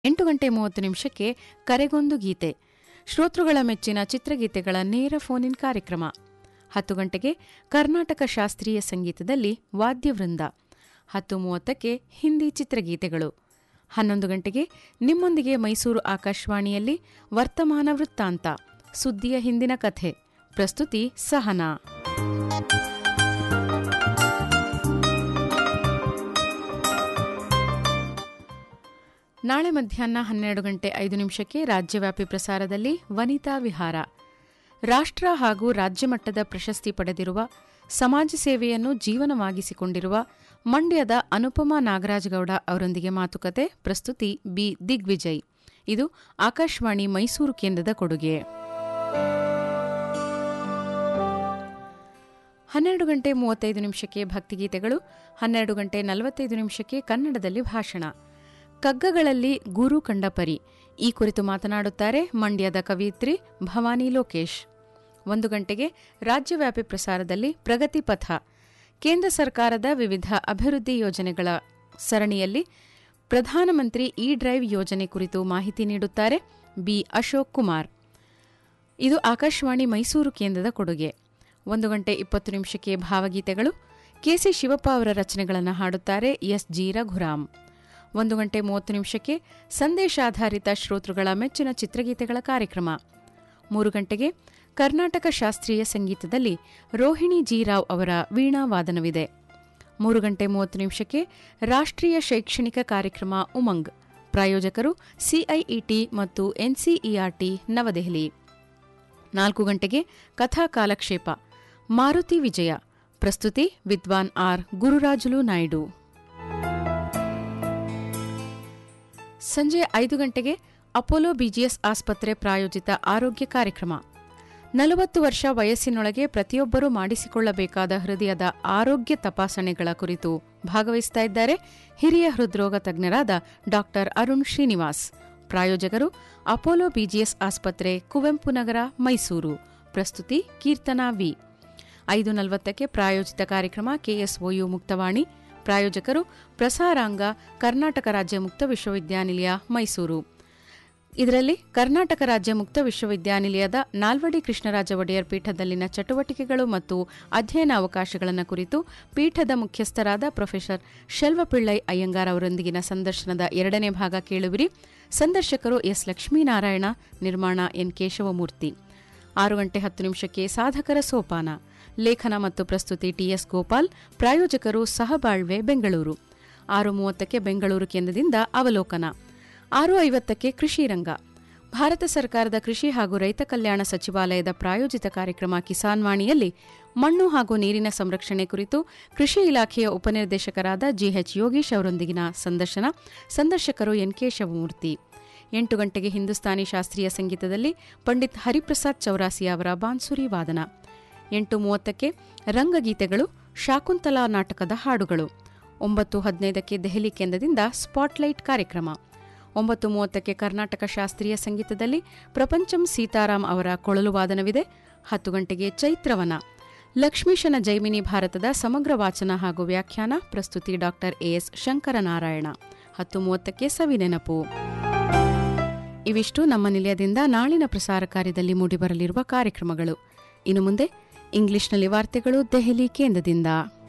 ಎಂಟು ಗಂಟೆ ಮೂವತ್ತು ನಿಮಿಷಕ್ಕೆ ಕರೆಗೊಂದು ಗೀತೆ ಶ್ರೋತೃಗಳ ಮೆಚ್ಚಿನ ಚಿತ್ರಗೀತೆಗಳ ನೇರ ಫೋನ್ ಇನ್ ಕಾರ್ಯಕ್ರಮ ಹತ್ತು ಗಂಟೆಗೆ ಕರ್ನಾಟಕ ಶಾಸ್ತ್ರೀಯ ಸಂಗೀತದಲ್ಲಿ ವಾದ್ಯವೃಂದ ಹತ್ತು ಮೂವತ್ತಕ್ಕೆ ಹಿಂದಿ ಚಿತ್ರಗೀತೆಗಳು ಹನ್ನೊಂದು ಗಂಟೆಗೆ ನಿಮ್ಮೊಂದಿಗೆ ಮೈಸೂರು ಆಕಾಶವಾಣಿಯಲ್ಲಿ ವರ್ತಮಾನ ವೃತ್ತಾಂತ ಸುದ್ದಿಯ ಹಿಂದಿನ ಕಥೆ ಪ್ರಸ್ತುತಿ ಸಹನಾ ನಾಳೆ ಮಧ್ಯಾಹ್ನ ಹನ್ನೆರಡು ಗಂಟೆ ಐದು ನಿಮಿಷಕ್ಕೆ ರಾಜ್ಯವ್ಯಾಪಿ ಪ್ರಸಾರದಲ್ಲಿ ವನಿತಾ ವಿಹಾರ ರಾಷ್ಟ್ರ ಹಾಗೂ ರಾಜ್ಯ ಮಟ್ಟದ ಪ್ರಶಸ್ತಿ ಪಡೆದಿರುವ ಸಮಾಜ ಸೇವೆಯನ್ನು ಜೀವನವಾಗಿಸಿಕೊಂಡಿರುವ ಮಂಡ್ಯದ ಅನುಪಮಾ ನಾಗರಾಜಗೌಡ ಅವರೊಂದಿಗೆ ಮಾತುಕತೆ ಪ್ರಸ್ತುತಿ ಬಿ ದಿಗ್ವಿಜಯ್ ಇದು ಆಕಾಶವಾಣಿ ಮೈಸೂರು ಕೇಂದ್ರದ ಕೊಡುಗೆ ಹನ್ನೆರಡು ಗಂಟೆ ಮೂವತ್ತೈದು ನಿಮಿಷಕ್ಕೆ ಭಕ್ತಿಗೀತೆಗಳು ಹನ್ನೆರಡು ಗಂಟೆ ನಲವತ್ತೈದು ನಿಮಿಷಕ್ಕೆ ಕನ್ನಡದಲ್ಲಿ ಭಾಷಣ ಕಗ್ಗಗಳಲ್ಲಿ ಗುರು ಕಂಡಪರಿ ಈ ಕುರಿತು ಮಾತನಾಡುತ್ತಾರೆ ಮಂಡ್ಯದ ಕವಿಯತ್ರಿ ಭವಾನಿ ಲೋಕೇಶ್ ಒಂದು ಗಂಟೆಗೆ ರಾಜ್ಯವ್ಯಾಪಿ ಪ್ರಸಾರದಲ್ಲಿ ಪ್ರಗತಿ ಪಥ ಕೇಂದ್ರ ಸರ್ಕಾರದ ವಿವಿಧ ಅಭಿವೃದ್ಧಿ ಯೋಜನೆಗಳ ಸರಣಿಯಲ್ಲಿ ಪ್ರಧಾನಮಂತ್ರಿ ಇ ಡ್ರೈವ್ ಯೋಜನೆ ಕುರಿತು ಮಾಹಿತಿ ನೀಡುತ್ತಾರೆ ಬಿ ಅಶೋಕ್ ಕುಮಾರ್ ಇದು ಆಕಾಶವಾಣಿ ಮೈಸೂರು ಕೇಂದ್ರದ ಕೊಡುಗೆ ಒಂದು ಗಂಟೆ ಇಪ್ಪತ್ತು ನಿಮಿಷಕ್ಕೆ ಭಾವಗೀತೆಗಳು ಕೆಸಿ ಶಿವಪ್ಪ ಅವರ ರಚನೆಗಳನ್ನು ಹಾಡುತ್ತಾರೆ ಎಸ್ ಜಿ ರಘುರಾಮ್ ಒಂದು ಗಂಟೆ ಮೂವತ್ತು ನಿಮಿಷಕ್ಕೆ ಸಂದೇಶಾಧಾರಿತ ಶ್ರೋತೃಗಳ ಮೆಚ್ಚಿನ ಚಿತ್ರಗೀತೆಗಳ ಕಾರ್ಯಕ್ರಮ ಮೂರು ಗಂಟೆಗೆ ಕರ್ನಾಟಕ ಶಾಸ್ತ್ರೀಯ ಸಂಗೀತದಲ್ಲಿ ರೋಹಿಣಿ ಜಿ ರಾವ್ ಅವರ ವೀಣಾ ವಾದನವಿದೆ ಮೂರು ಗಂಟೆ ಮೂವತ್ತು ನಿಮಿಷಕ್ಕೆ ರಾಷ್ಟ್ರೀಯ ಶೈಕ್ಷಣಿಕ ಕಾರ್ಯಕ್ರಮ ಉಮಂಗ್ ಪ್ರಾಯೋಜಕರು ಸಿಐಇಟಿ ಮತ್ತು ಎನ್ಸಿಇಆರ್ಟಿ ನವದೆಹಲಿ ನಾಲ್ಕು ಗಂಟೆಗೆ ಕಥಾ ಕಾಲಕ್ಷೇಪ ಮಾರುತಿ ವಿಜಯ ಪ್ರಸ್ತುತಿ ವಿದ್ವಾನ್ ಆರ್ ಗುರುರಾಜುಲು ನಾಯ್ಡು ಸಂಜೆ ಐದು ಗಂಟೆಗೆ ಅಪೋಲೋ ಬಿಜಿಎಸ್ ಆಸ್ಪತ್ರೆ ಪ್ರಾಯೋಜಿತ ಆರೋಗ್ಯ ಕಾರ್ಯಕ್ರಮ ನಲವತ್ತು ವರ್ಷ ವಯಸ್ಸಿನೊಳಗೆ ಪ್ರತಿಯೊಬ್ಬರೂ ಮಾಡಿಸಿಕೊಳ್ಳಬೇಕಾದ ಹೃದಯದ ಆರೋಗ್ಯ ತಪಾಸಣೆಗಳ ಕುರಿತು ಭಾಗವಹಿಸ್ತಾ ಇದ್ದಾರೆ ಹಿರಿಯ ಹೃದ್ರೋಗ ತಜ್ಞರಾದ ಡಾ ಅರುಣ್ ಶ್ರೀನಿವಾಸ್ ಪ್ರಾಯೋಜಕರು ಅಪೋಲೋ ಬಿಜಿಎಸ್ ಆಸ್ಪತ್ರೆ ಕುವೆಂಪು ನಗರ ಮೈಸೂರು ಪ್ರಸ್ತುತಿ ಕೀರ್ತನಾ ವಿ ಐದು ನಲವತ್ತಕ್ಕೆ ಪ್ರಾಯೋಜಿತ ಕಾರ್ಯಕ್ರಮ ಕೆಎಸ್ಒಯು ಮುಕ್ತವಾಣಿ ಪ್ರಾಯೋಜಕರು ಪ್ರಸಾರಾಂಗ ಕರ್ನಾಟಕ ರಾಜ್ಯ ಮುಕ್ತ ವಿಶ್ವವಿದ್ಯಾನಿಲಯ ಮೈಸೂರು ಇದರಲ್ಲಿ ಕರ್ನಾಟಕ ರಾಜ್ಯ ಮುಕ್ತ ವಿಶ್ವವಿದ್ಯಾನಿಲಯದ ನಾಲ್ವಡಿ ಕೃಷ್ಣರಾಜ ಒಡೆಯರ್ ಪೀಠದಲ್ಲಿನ ಚಟುವಟಿಕೆಗಳು ಮತ್ತು ಅಧ್ಯಯನ ಅವಕಾಶಗಳನ್ನು ಕುರಿತು ಪೀಠದ ಮುಖ್ಯಸ್ಥರಾದ ಪ್ರೊಫೆಸರ್ ಶೆಲ್ವಪಿಳ್ಳೈ ಅಯ್ಯಂಗಾರ್ ಅವರೊಂದಿಗಿನ ಸಂದರ್ಶನದ ಎರಡನೇ ಭಾಗ ಕೇಳುವಿರಿ ಸಂದರ್ಶಕರು ಎಸ್ ಲಕ್ಷ್ಮೀನಾರಾಯಣ ನಿರ್ಮಾಣ ಎನ್ ಕೇಶವಮೂರ್ತಿ ಆರು ಗಂಟೆ ಹತ್ತು ನಿಮಿಷಕ್ಕೆ ಸಾಧಕರ ಸೋಪಾನ ಲೇಖನ ಮತ್ತು ಪ್ರಸ್ತುತಿ ಟಿಎಸ್ ಗೋಪಾಲ್ ಪ್ರಾಯೋಜಕರು ಸಹಬಾಳ್ವೆ ಬೆಂಗಳೂರು ಆರು ಮೂವತ್ತಕ್ಕೆ ಬೆಂಗಳೂರು ಕೇಂದ್ರದಿಂದ ಅವಲೋಕನ ಆರು ಐವತ್ತಕ್ಕೆ ಕೃಷಿ ರಂಗ ಭಾರತ ಸರ್ಕಾರದ ಕೃಷಿ ಹಾಗೂ ರೈತ ಕಲ್ಯಾಣ ಸಚಿವಾಲಯದ ಪ್ರಾಯೋಜಿತ ಕಾರ್ಯಕ್ರಮ ಕಿಸಾನ್ ವಾಣಿಯಲ್ಲಿ ಮಣ್ಣು ಹಾಗೂ ನೀರಿನ ಸಂರಕ್ಷಣೆ ಕುರಿತು ಕೃಷಿ ಇಲಾಖೆಯ ಉಪನಿರ್ದೇಶಕರಾದ ಜಿಎಚ್ ಯೋಗೀಶ್ ಅವರೊಂದಿಗಿನ ಸಂದರ್ಶನ ಸಂದರ್ಶಕರು ಎನ್ ಕೆ ಶಿವಮೂರ್ತಿ ಎಂಟು ಗಂಟೆಗೆ ಹಿಂದೂಸ್ತಾನಿ ಶಾಸ್ತ್ರೀಯ ಸಂಗೀತದಲ್ಲಿ ಪಂಡಿತ್ ಹರಿಪ್ರಸಾದ್ ಚೌರಾಸಿ ಅವರ ಬಾನ್ಸುರಿ ವಾದನ ಎಂಟು ಮೂವತ್ತಕ್ಕೆ ರಂಗಗೀತೆಗಳು ಶಾಕುಂತಲಾ ನಾಟಕದ ಹಾಡುಗಳು ಒಂಬತ್ತು ಹದಿನೈದಕ್ಕೆ ದೆಹಲಿ ಕೇಂದ್ರದಿಂದ ಸ್ಪಾಟ್ಲೈಟ್ ಕಾರ್ಯಕ್ರಮ ಒಂಬತ್ತು ಮೂವತ್ತಕ್ಕೆ ಕರ್ನಾಟಕ ಶಾಸ್ತ್ರೀಯ ಸಂಗೀತದಲ್ಲಿ ಪ್ರಪಂಚಂ ಸೀತಾರಾಮ್ ಅವರ ಕೊಳಲು ವಾದನವಿದೆ ಹತ್ತು ಗಂಟೆಗೆ ಚೈತ್ರವನ ಲಕ್ಷ್ಮೀಶನ ಜೈಮಿನಿ ಭಾರತದ ಸಮಗ್ರ ವಾಚನ ಹಾಗೂ ವ್ಯಾಖ್ಯಾನ ಪ್ರಸ್ತುತಿ ಡಾಕ್ಟರ್ ಎಎಸ್ ಶಂಕರನಾರಾಯಣ ಹತ್ತು ಮೂವತ್ತಕ್ಕೆ ಸವಿನೆನಪು ಇವಿಷ್ಟು ನಮ್ಮ ನಿಲಯದಿಂದ ನಾಳಿನ ಪ್ರಸಾರ ಕಾರ್ಯದಲ್ಲಿ ಮೂಡಿಬರಲಿರುವ ಕಾರ್ಯಕ್ರಮಗಳು ಇನ್ನು ಮುಂದೆ ಇಂಗ್ಲಿಷ್ನಲ್ಲಿ ವಾರ್ತೆಗಳು ದೆಹಲಿ ಕೇಂದ್ರದಿಂದ